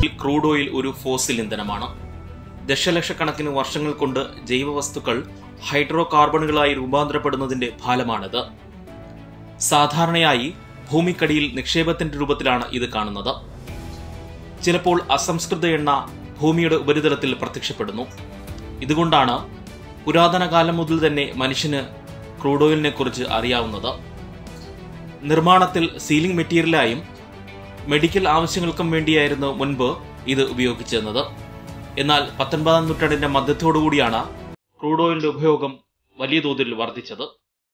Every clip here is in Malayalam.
ക്രൂഡ് ഓയിൽ ഒരു ഫോസിൽ ഇന്ധനമാണ് ദശലക്ഷക്കണക്കിന് വർഷങ്ങൾ കൊണ്ട് ജൈവവസ്തുക്കൾ ഹൈഡ്രോ കാർബണുകളായി രൂപാന്തരപ്പെടുന്നതിന്റെ ഫലമാണിത് സാധാരണയായി ഭൂമിക്കടിയിൽ നിക്ഷേപത്തിന്റെ രൂപത്തിലാണ് ഇത് കാണുന്നത് ചിലപ്പോൾ അസംസ്കൃത എണ്ണ ഭൂമിയുടെ ഉപരിതലത്തിൽ പ്രത്യക്ഷപ്പെടുന്നു ഇതുകൊണ്ടാണ് പുരാതന കാലം മുതൽ തന്നെ മനുഷ്യന് ക്രൂഡ് ഓയിലിനെ കുറിച്ച് അറിയാവുന്നത് നിർമ്മാണത്തിൽ സീലിംഗ് മെറ്റീരിയലായും മെഡിക്കൽ ആവശ്യങ്ങൾക്കും വേണ്ടിയായിരുന്നു മുൻപ് ഇത് ഉപയോഗിച്ചിരുന്നത് എന്നാൽ പത്തൊൻപതാം നൂറ്റാണ്ടിന്റെ മധ്യത്തോടുകൂടിയാണ് ക്രൂഡ് ഓയിലിന്റെ ഉപയോഗം വലിയ തോതിൽ വർദ്ധിച്ചത്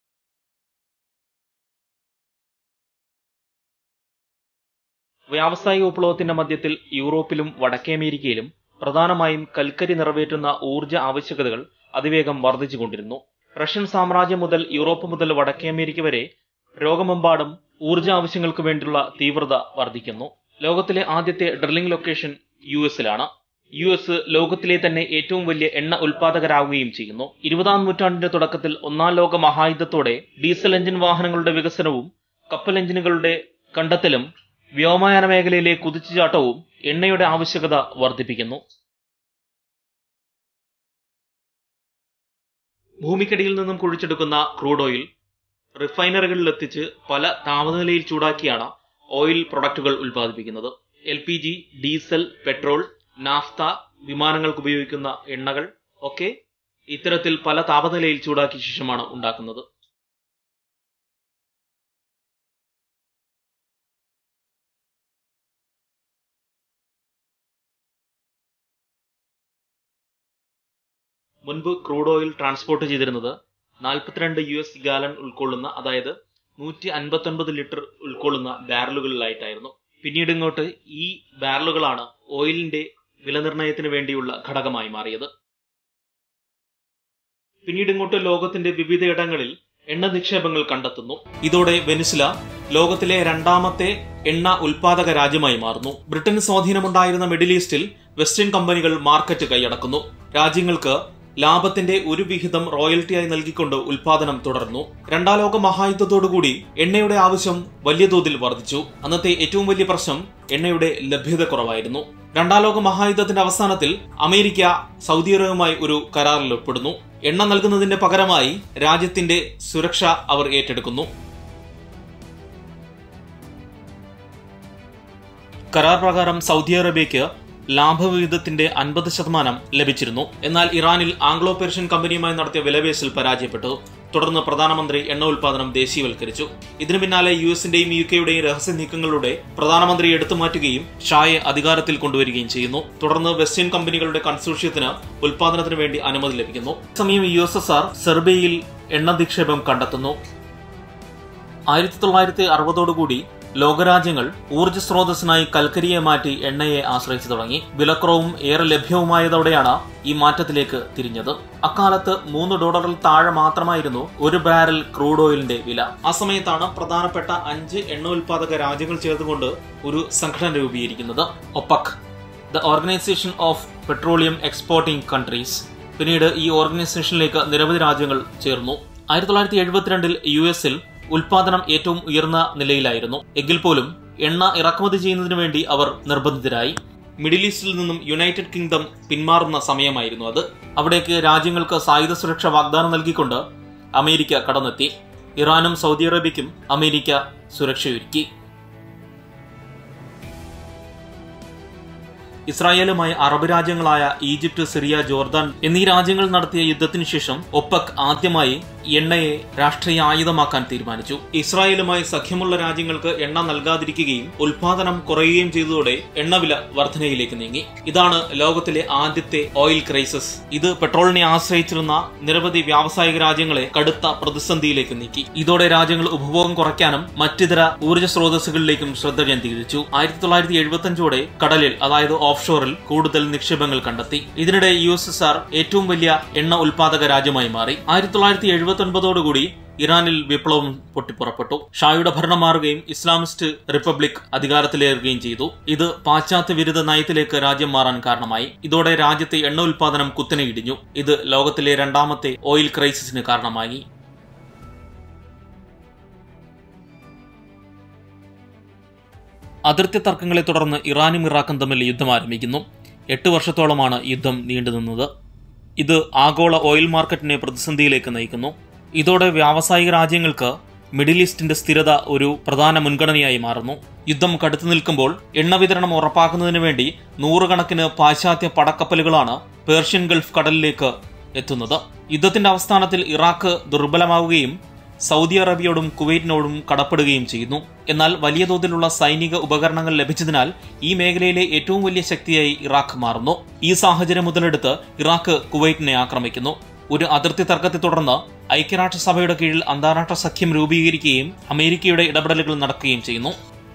വ്യാവസായിക വിപ്ലവത്തിന്റെ മധ്യത്തിൽ യൂറോപ്പിലും വടക്കേ അമേരിക്കയിലും പ്രധാനമായും കൽക്കരി നിറവേറ്റുന്ന ഊർജ്ജ ആവശ്യകതകൾ അതിവേഗം വർദ്ധിച്ചുകൊണ്ടിരുന്നു റഷ്യൻ സാമ്രാജ്യം മുതൽ യൂറോപ്പ് മുതൽ വടക്കേ അമേരിക്ക വരെ ലോകമെമ്പാടും ഊർജ്ജ ആവശ്യങ്ങൾക്ക് വേണ്ടിയുള്ള തീവ്രത വർദ്ധിക്കുന്നു ലോകത്തിലെ ആദ്യത്തെ ഡ്രില്ലിംഗ് ലൊക്കേഷൻ യു എസിലാണ് യു എസ് ലോകത്തിലെ തന്നെ ഏറ്റവും വലിയ എണ്ണ ഉൽപാദകരാകുകയും ചെയ്യുന്നു ഇരുപതാം നൂറ്റാണ്ടിന്റെ തുടക്കത്തിൽ ഒന്നാം ലോക മഹായുദ്ധത്തോടെ ഡീസൽ എഞ്ചിൻ വാഹനങ്ങളുടെ വികസനവും കപ്പൽ എഞ്ചിനുകളുടെ കണ്ടെത്തലും വ്യോമയാന മേഖലയിലെ കുതിച്ചുചാട്ടവും എണ്ണയുടെ ആവശ്യകത വർദ്ധിപ്പിക്കുന്നു ഭൂമിക്കടിയിൽ നിന്നും കുഴിച്ചെടുക്കുന്ന ക്രൂഡ് ഓയിൽ റിഫൈനറികളിൽ എത്തിച്ച് പല താപനിലയിൽ ചൂടാക്കിയാണ് ഓയിൽ പ്രൊഡക്റ്റുകൾ ഉൽപ്പാദിപ്പിക്കുന്നത് L P G diesel petrol naphtha വിമാനങ്ങൾക്ക് ഉപയോഗിക്കുന്ന എണ്ണകൾ ഒക്കെ ഇത്തരത്തിൽ പല താപനിലയിൽ ചൂടാക്കിയ ശേഷമാണ് ഉണ്ടാക്കുന്നത് മുൻപ് ക്രൂഡ് ഓയിൽ ട്രാൻസ്പോർട്ട് ചെയ്തിരുന്നത് നാൽപ്പത്തിരണ്ട് യു എസ് ഗാലൻ ഉൾക്കൊള്ളുന്ന അതായത് നൂറ്റി അൻപത്തൊൻപത് ലിറ്റർ ഉൾക്കൊള്ളുന്ന ബാരലുകളിലായിട്ടായിരുന്നു പിന്നീട് ഇങ്ങോട്ട് ഈ ബാരലുകളാണ് ഓയിലിന്റെ വിലനിർണ്ണയത്തിന് വേണ്ടിയുള്ള ഘടകമായി മാറിയത് പിന്നീട് ഇങ്ങോട്ട് ലോകത്തിന്റെ വിവിധയിടങ്ങളിൽ എണ്ണ നിക്ഷേപങ്ങൾ കണ്ടെത്തുന്നു ഇതോടെ വെനിസുല ലോകത്തിലെ രണ്ടാമത്തെ എണ്ണ ഉൽപാദക രാജ്യമായി മാറുന്നു ബ്രിട്ടന് സ്വാധീനമുണ്ടായിരുന്ന മിഡിൽ ഈസ്റ്റിൽ വെസ്റ്റേൺ കമ്പനികൾ മാർക്കറ്റ് കൈയടക്കുന്നു രാജ്യങ്ങൾക്ക് ലാഭത്തിന്റെ ഒരു വിഹിതം റോയൽറ്റിയായി നൽകിക്കൊണ്ട് ഉൽപാദനം തുടർന്നു രണ്ടാം ലോക മഹായുദ്ധത്തോടുകൂടി എണ്ണയുടെ ആവശ്യം വലിയ തോതിൽ വർദ്ധിച്ചു അന്നത്തെ ഏറ്റവും വലിയ പ്രശ്നം എണ്ണയുടെ ലഭ്യത കുറവായിരുന്നു രണ്ടാം ലോക മഹായുദ്ധത്തിന്റെ അവസാനത്തിൽ അമേരിക്ക സൗദി അറേബ്യയുമായി ഒരു കരാറിൽ ഒപ്പിടുന്നു എണ്ണ നൽകുന്നതിന്റെ പകരമായി രാജ്യത്തിന്റെ സുരക്ഷ അവർ ഏറ്റെടുക്കുന്നു കരാർ പ്രകാരം സൗദി അറേബ്യയ്ക്ക് ലാഭവിഹിതത്തിന്റെ അൻപത് ശതമാനം ലഭിച്ചിരുന്നു എന്നാൽ ഇറാനിൽ ആംഗ്ലോ പെർഷ്യൻ കമ്പനിയുമായി നടത്തിയ വിലപേശൽ പരാജയപ്പെട്ടു തുടർന്ന് പ്രധാനമന്ത്രി എണ്ണ ഉൽപാദനം ദേശീയവൽക്കരിച്ചു ഇതിനു പിന്നാലെ യു എസിന്റെയും യു കെയുടെയും രഹസ്യ നീക്കങ്ങളിലൂടെ പ്രധാനമന്ത്രി എടുത്തുമാറ്റുകയും ഷായെ അധികാരത്തിൽ കൊണ്ടുവരികയും ചെയ്യുന്നു തുടർന്ന് വെസ്റ്റേൺ കമ്പനികളുടെ കൺസോർഷ്യത്തിന് ഉൽപാദനത്തിന് വേണ്ടി അനുമതി ലഭിക്കുന്നു സമയം യു എസ് എസ് ആർ സെർബിയയിൽ എണ്ണ നിക്ഷേപം കണ്ടെത്തുന്നു ആയിരത്തി തൊള്ളായിരത്തി അറുപതോടുകൂടി ലോകരാജ്യങ്ങൾ ഊർജ്ജ സ്രോതസ്സിനായി കൽക്കരിയെ മാറ്റി എണ്ണയെ ആശ്രയിച്ചു തുടങ്ങി വിലക്കുറവും ഏറെ ലഭ്യവുമായതോടെയാണ് ഈ മാറ്റത്തിലേക്ക് തിരിഞ്ഞത് അക്കാലത്ത് മൂന്ന് ഡോളറിൽ താഴെ മാത്രമായിരുന്നു ഒരു ബാരൽ ക്രൂഡ് ഓയിലിന്റെ വില ആ സമയത്താണ് പ്രധാനപ്പെട്ട അഞ്ച് എണ്ണ ഉൽപാദക രാജ്യങ്ങൾ ചേർന്നുകൊണ്ട് ഒരു സംഘടന രൂപീകരിക്കുന്നത് OPEC the organization of petroleum exporting countries പിന്നീട് ഈ ഓർഗനൈസേഷനിലേക്ക് നിരവധി രാജ്യങ്ങൾ ചേർന്നു ആയിരത്തി തൊള്ളായിരത്തി എഴുപത്തിരണ്ടിൽ യു എസിൽ ഉൽപാദനം ഏറ്റവും ഉയർന്ന നിലയിലായിരുന്നു എങ്കിൽ പോലും എണ്ണ ഇറക്കുമതി ചെയ്യുന്നതിന് വേണ്ടി അവർ നിർബന്ധിതരായി മിഡിൽ ഈസ്റ്റിൽ നിന്നും യുണൈറ്റഡ് കിങ്ഡം പിന്മാറുന്ന സമയമായിരുന്നു അത് അവിടേക്ക് രാജ്യങ്ങൾക്ക് സായുധ സുരക്ഷ വാഗ്ദാനം നൽകിക്കൊണ്ട് അമേരിക്ക കടന്നെത്തി ഇറാനും സൗദി അറേബ്യയ്ക്കും അമേരിക്ക സുരക്ഷയൊരുക്കി ഇസ്രായേലുമായി അറബ് രാജ്യങ്ങളായ ഈജിപ്ത് സിറിയ ജോർദാൻ എന്നീ രാജ്യങ്ങൾ നടത്തിയ യുദ്ധത്തിനു ശേഷം ഒപ്പക് ആദ്യമായി എണ്ണയെ രാഷ്ട്രീയ ആയുധമാക്കാൻ തീരുമാനിച്ചു ഇസ്രായേലുമായി സഖ്യമുള്ള രാജ്യങ്ങൾക്ക് എണ്ണ നൽകാതിരിക്കുകയും ഉൽപാദനം കുറയുകയും ചെയ്തതോടെ എണ്ണവില വർധനയിലേക്ക് നീങ്ങി ഇതാണ് ലോകത്തിലെ ആദ്യത്തെ ഓയിൽ ക്രൈസിസ് ഇത് പെട്രോളിനെ ആശ്രയിച്ചിരുന്ന നിരവധി വ്യാവസായിക രാജ്യങ്ങളെ കടുത്ത പ്രതിസന്ധിയിലേക്ക് നീക്കി ഇതോടെ രാജ്യങ്ങൾ ഉപഭോഗം കുറയ്ക്കാനും മറ്റിതര ഊർജ്ജ സ്രോതസ്സുകളിലേക്കും ശ്രദ്ധ കേന്ദ്രീകരിച്ചു ആയിരത്തി തൊള്ളായിരത്തി എഴുപത്തിയഞ്ചോടെ കടലിൽ അതായത് ഓഫ്ഷോറിൽ കൂടുതൽ നിക്ഷേപങ്ങൾ കണ്ടെത്തി ഇതിനിടെ യു എസ് എസ് ആർ ഏറ്റവും വലിയ എണ്ണ ഉൽപാദക രാജ്യമായി മാറി ആയിരത്തി തൊള്ളായിരത്തി എഴുപത്തി ഒൻപതോടുകൂടി ഇറാനിൽ വിപ്ലവം പൊട്ടിപ്പുറപ്പെട്ടു ഷായുടെ ഭരണം മാറുകയും ഇസ്ലാമിസ്റ്റ് റിപ്പബ്ലിക് അധികാരത്തിലേറുകയും ചെയ്തു ഇത് പാശ്ചാത്യ വിരുദ്ധ നയത്തിലേക്ക് രാജ്യം മാറാൻ കാരണമായി ഇതോടെ രാജ്യത്തെ എണ്ണ ഉൽപാദനം കുത്തനെ ഇടിഞ്ഞു ഇത് ലോകത്തിലെ രണ്ടാമത്തെ ഓയിൽ ക്രൈസിസിന് കാരണമായി അതിർത്തി തർക്കങ്ങളെ തുടർന്ന് ഇറാനും ഇറാഖും തമ്മിൽ യുദ്ധം ആരംഭിക്കുന്നു എട്ട് വർഷത്തോളമാണ് യുദ്ധം നീണ്ടുനിന്നത് ഇത് ആഗോള ഓയിൽ മാർക്കറ്റിനെ പ്രതിസന്ധിയിലേക്ക് നയിക്കുന്നു ഇതോടെ വ്യാവസായിക രാജ്യങ്ങൾക്ക് മിഡിൽ ഈസ്റ്റിന്റെ സ്ഥിരത ഒരു പ്രധാന മുൻഗണനയായി മാറുന്നു യുദ്ധം കടുത്തു നിൽക്കുമ്പോൾ എണ്ണ വിതരണം ഉറപ്പാക്കുന്നതിന് വേണ്ടി നൂറുകണക്കിന് പാശ്ചാത്യ പടക്കപ്പലുകളാണ് പേർഷ്യൻ ഗൾഫ് കടലിലേക്ക് എത്തുന്നത് യുദ്ധത്തിന്റെ അവസാനത്തിൽ ഇറാഖ് ദുർബലമാവുകയും സൗദി അറേബ്യയോടും കുവൈറ്റിനോടും കടപ്പെടുകയും ചെയ്യുന്നു എന്നാൽ വലിയ തോതിലുള്ള സൈനിക ഉപകരണങ്ങൾ ലഭിച്ചതിനാൽ ഈ മേഖലയിലെ ഏറ്റവും വലിയ ശക്തിയായി ഇറാഖ് മാറുന്നു ഈ സാഹചര്യം മുതലെടുത്ത് ഇറാഖ് കുവൈറ്റിനെ ആക്രമിക്കുന്നു ഒരു അതിർത്തി തർക്കത്തെ തുടർന്ന് ഐക്യരാഷ്ട്രസഭയുടെ കീഴിൽ അന്താരാഷ്ട്ര സഖ്യം രൂപീകരിക്കുകയും അമേരിക്കയുടെ ഇടപെടലുകൾ നടക്കുകയും ചെയ്യുന്നു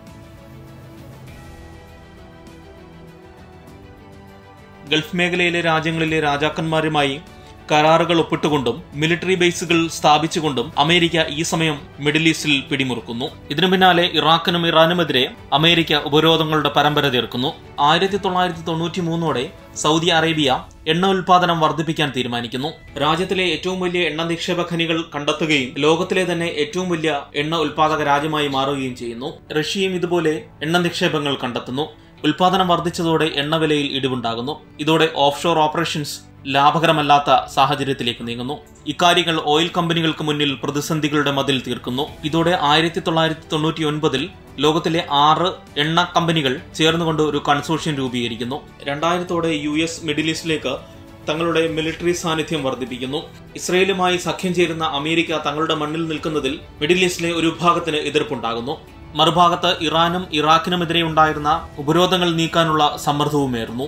ഗൾഫ് മേഖലയിലെ രാജ്യങ്ങളിലെ രാജാക്കന്മാരുമായി കരാറുകൾ ഒപ്പിട്ടുകൊണ്ടും മിലിറ്ററി ബേസുകൾ സ്ഥാപിച്ചുകൊണ്ടും അമേരിക്ക ഈ സമയം മിഡിൽ ഈസ്റ്റിൽ പിടിമുറുക്കുന്നു ഇതിനു പിന്നാലെ ഇറാഖിനും ഇറാനുമെതിരെ അമേരിക്ക ഉപരോധങ്ങളുടെ പരമ്പര തീർക്കുന്നു ആയിരത്തി തൊള്ളായിരത്തി തൊണ്ണൂറ്റി മൂന്നോടെ സൗദി അറേബ്യ എണ്ണ ഉൽപാദനം വർദ്ധിപ്പിക്കാൻ തീരുമാനിക്കുന്നു രാജ്യത്തിലെ ഏറ്റവും വലിയ എണ്ണ നിക്ഷേപ ഖനികൾ കണ്ടെത്തുകയും ലോകത്തിലെ തന്നെ ഏറ്റവും വലിയ എണ്ണ ഉൽപാദക രാജ്യമായി മാറുകയും ചെയ്യുന്നു റഷ്യയും ഇതുപോലെ എണ്ണ നിക്ഷേപങ്ങൾ കണ്ടെത്തുന്നു ഉൽപാദനം വർദ്ധിച്ചതോടെ എണ്ണ വിലയിൽ ഇടിവുണ്ടാകുന്നു ഇതോടെ ഓഫ്ഷോർ ഓപ്പറേഷൻസ് ലാഭകരമല്ലാത്ത സാഹചര്യത്തിലേക്ക് നീങ്ങുന്നു ഇക്കാര്യങ്ങൾ ഓയിൽ കമ്പനികൾക്ക് മുന്നിൽ പ്രതിസന്ധികളുടെ മതിൽ തീർക്കുന്നു ഇതോടെ ആയിരത്തി തൊള്ളായിരത്തി തൊണ്ണൂറ്റി ഒൻപതിൽ ലോകത്തിലെ ആറ് എണ്ണ കമ്പനികൾ ചേർന്നുകൊണ്ട് ഒരു കൺസോർഷ്യം രൂപീകരിക്കുന്നു രണ്ടായിരത്തോടെ യു എസ് മിഡിൽ ഈസ്റ്റിലേക്ക് തങ്ങളുടെ മിലിറ്ററി സാന്നിധ്യം വർദ്ധിപ്പിക്കുന്നു ഇസ്രയേലുമായി സഖ്യം ചേരുന്ന അമേരിക്ക തങ്ങളുടെ മണ്ണിൽ നിൽക്കുന്നതിൽ മിഡിൽ ഈസ്റ്റിലെ ഒരു വിഭാഗത്തിന് എതിർപ്പുണ്ടാകുന്നു മറുഭാഗത്ത് ഇറാനും ഇറാഖിനുമെതിരെ ഉണ്ടായിരുന്ന ഉപരോധങ്ങൾ നീക്കാനുള്ള സമ്മർദ്ദവുമേറുന്നു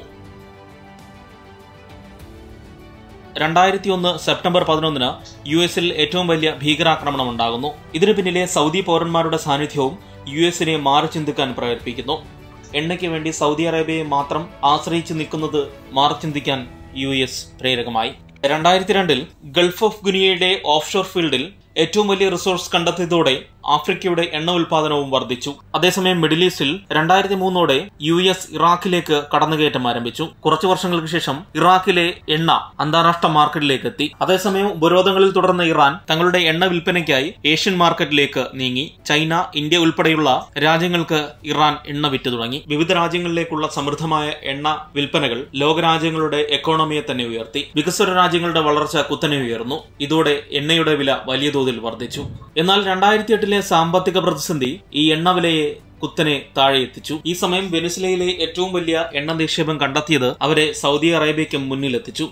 രണ്ടായിരത്തി ഒന്ന് സെപ്റ്റംബർ പതിനൊന്നിന് യു എസിൽ ഏറ്റവും വലിയ ഭീകരാക്രമണം ഉണ്ടാകുന്നു ഇതിനു പിന്നിലെ സൗദി പൗരന്മാരുടെ സാന്നിധ്യവും യു എസിനെ മാറി ചിന്തിക്കാൻ പ്രേരിപ്പിക്കുന്നു എണ്ണയ്ക്ക് വേണ്ടി സൗദി അറേബ്യയെ മാത്രം ആശ്രയിച്ച് നിൽക്കുന്നത് മാറി ചിന്തിക്കാൻ യു എസ് പ്രേരകമായി രണ്ടായിരത്തി രണ്ടിൽ ഗൾഫ് ഓഫ് ഗുനിയയുടെ ഓഫ്ഷോർ ഫീൽഡിൽ ഏറ്റവും വലിയ റിസോഴ്സ് കണ്ടെത്തിയതോടെ ആഫ്രിക്കയുടെ എണ്ണ ഉൽപാദനവും വർദ്ധിച്ചു അതേസമയം മിഡിൽ ഈസ്റ്റിൽ രണ്ടായിരത്തി മൂന്നോടെ യു എസ് ഇറാഖിലേക്ക് കടന്നുകയറ്റം ആരംഭിച്ചു കുറച്ചു വർഷങ്ങൾക്ക് ശേഷം ഇറാഖിലെ എണ്ണ അന്താരാഷ്ട്ര മാർക്കറ്റിലേക്ക് എത്തി അതേസമയം ഉപരോധങ്ങളിൽ തുടർന്ന ഇറാൻ തങ്ങളുടെ എണ്ണ വിൽപ്പനയ്ക്കായി ഏഷ്യൻ മാർക്കറ്റിലേക്ക് നീങ്ങി ചൈന ഇന്ത്യ ഉൾപ്പെടെയുള്ള രാജ്യങ്ങൾക്ക് ഇറാൻ എണ്ണ വിറ്റു തുടങ്ങി വിവിധ രാജ്യങ്ങളിലേക്കുള്ള സമൃദ്ധമായ എണ്ണ വിൽപ്പനകൾ ലോകരാജ്യങ്ങളുടെ എക്കോണമിയെ തന്നെ ഉയർത്തി വികസ്വര രാജ്യങ്ങളുടെ വളർച്ച കുത്തനെ ഉയർന്നു ഇതോടെ എണ്ണയുടെ വില വലിയ തോതിൽ വർദ്ധിച്ചു എന്നാൽ രണ്ടായിരത്തി എട്ടിലെ സാമ്പത്തിക പ്രതിസന്ധി ഈ എണ്ണ വിലയെ കുത്തനെ താഴെ എത്തിച്ചു ഈ സമയം വെനിസ്ലയിലെ ഏറ്റവും വലിയ എണ്ണ നിക്ഷേപം കണ്ടെത്തിയത് അവരെ സൗദി അറേബ്യയ്ക്കും മുന്നിലെത്തിച്ചു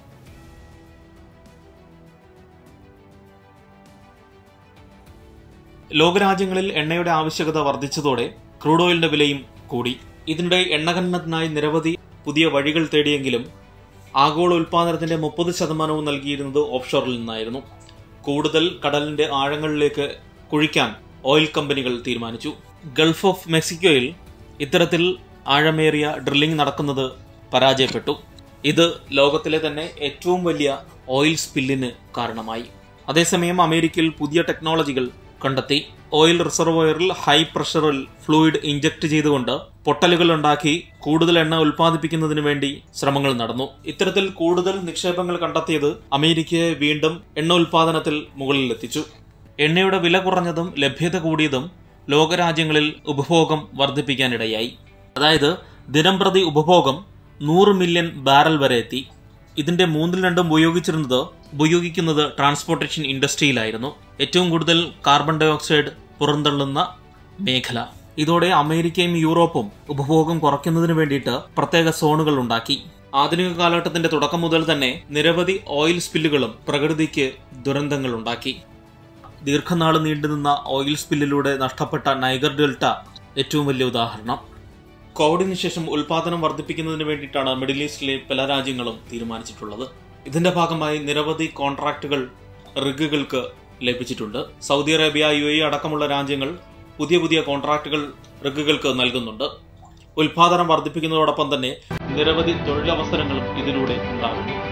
ലോകരാജ്യങ്ങളിൽ എണ്ണയുടെ ആവശ്യകത വർദ്ധിച്ചതോടെ ക്രൂഡ് ഓയിലിന്റെ വിലയും കൂടി ഇതിനിടെ എണ്ണഖനനത്തിനായി നിരവധി പുതിയ വഴികൾ തേടിയെങ്കിലും ആഗോള ഉൽപാദനത്തിന്റെ മുപ്പത് ശതമാനവും നൽകിയിരുന്നത് ഓഫ്ഷോറിൽ നിന്നായിരുന്നു കൂടുതൽ കടലിന്റെ ആഴങ്ങളിലേക്ക് കുഴിക്കാൻ ഓയിൽ കമ്പനികൾ തീരുമാനിച്ചു ഗൾഫ് ഓഫ് മെക്സിക്കോയിൽ ഇത്തരത്തിൽ ആഴമേറിയ ഡ്രില്ലിംഗ് നടക്കുന്നത് പരാജയപ്പെട്ടു ഇത് ലോകത്തിലെ തന്നെ ഏറ്റവും വലിയ ഓയിൽ സ്പില്ലിന് കാരണമായി അതേസമയം അമേരിക്കയിൽ പുതിയ ടെക്നോളജികൾ കണ്ടെത്തി ഓയിൽ റിസർവോയറിൽ ഹൈ പ്രഷറിൽ ഫ്ലൂയിഡ് ഇഞ്ചക്ട് ചെയ്തുകൊണ്ട് പൊട്ടലുകൾ ഉണ്ടാക്കി കൂടുതൽ എണ്ണ ഉൽപ്പാദിപ്പിക്കുന്നതിന് വേണ്ടി ശ്രമങ്ങൾ നടന്നു ഇത്തരത്തിൽ കൂടുതൽ നിക്ഷേപങ്ങൾ കണ്ടെത്തിയത് അമേരിക്കയെ വീണ്ടും എണ്ണ ഉൽപാദനത്തിൽ മുകളിലെത്തിച്ചു എണ്ണയുടെ വില കുറഞ്ഞതും ലഭ്യത കൂടിയതും ലോകരാജ്യങ്ങളിൽ ഉപഭോഗം വർദ്ധിപ്പിക്കാനിടയായി അതായത് ദിനംപ്രതി ഉപഭോഗം നൂറ് മില്യൺ ബാരൽ വരെ എത്തി ഇതിന്റെ മൂന്നിൽ രണ്ടും ഉപയോഗിച്ചിരുന്നത് ഉപയോഗിക്കുന്നത് ട്രാൻസ്പോർട്ടേഷൻ ഇൻഡസ്ട്രിയിലായിരുന്നു ഏറ്റവും കൂടുതൽ കാർബൺ ഡൈ ഓക്സൈഡ് പുറന്തള്ളുന്ന മേഖല ഇതോടെ അമേരിക്കയും യൂറോപ്പും ഉപഭോഗം കുറയ്ക്കുന്നതിന് വേണ്ടിയിട്ട് പ്രത്യേക സോണുകൾ ഉണ്ടാക്കി ആധുനിക കാലഘട്ടത്തിന്റെ തുടക്കം മുതൽ തന്നെ നിരവധി ഓയിൽ സ്പില്ലുകളും പ്രകൃതിക്ക് ദുരന്തങ്ങൾ ഉണ്ടാക്കി ദീർഘനാൾ നീണ്ടുനിന്ന ഓയിൽ സ്പില്ലിലൂടെ നഷ്ടപ്പെട്ട നൈഗർ ഡെൽറ്റ ഏറ്റവും വലിയ ഉദാഹരണം കോവിഡിന് ശേഷം ഉൽപാദനം വർദ്ധിപ്പിക്കുന്നതിന് വേണ്ടിയിട്ടാണ് മിഡിൽ ഈസ്റ്റിലെ പല രാജ്യങ്ങളും തീരുമാനിച്ചിട്ടുള്ളത് ഇതിന്റെ ഭാഗമായി നിരവധി കോൺട്രാക്റ്റുകൾ റിഗുകൾക്ക് ലഭിച്ചിട്ടുണ്ട് സൗദി അറേബ്യ യു എ അടക്കമുള്ള രാജ്യങ്ങൾ പുതിയ പുതിയ കോൺട്രാക്റ്റുകൾ റിഗുകൾക്ക് നൽകുന്നുണ്ട് ഉൽപാദനം വർദ്ധിപ്പിക്കുന്നതോടൊപ്പം തന്നെ നിരവധി തൊഴിലവസരങ്ങളും ഇതിലൂടെ ഉണ്ടാകുന്നു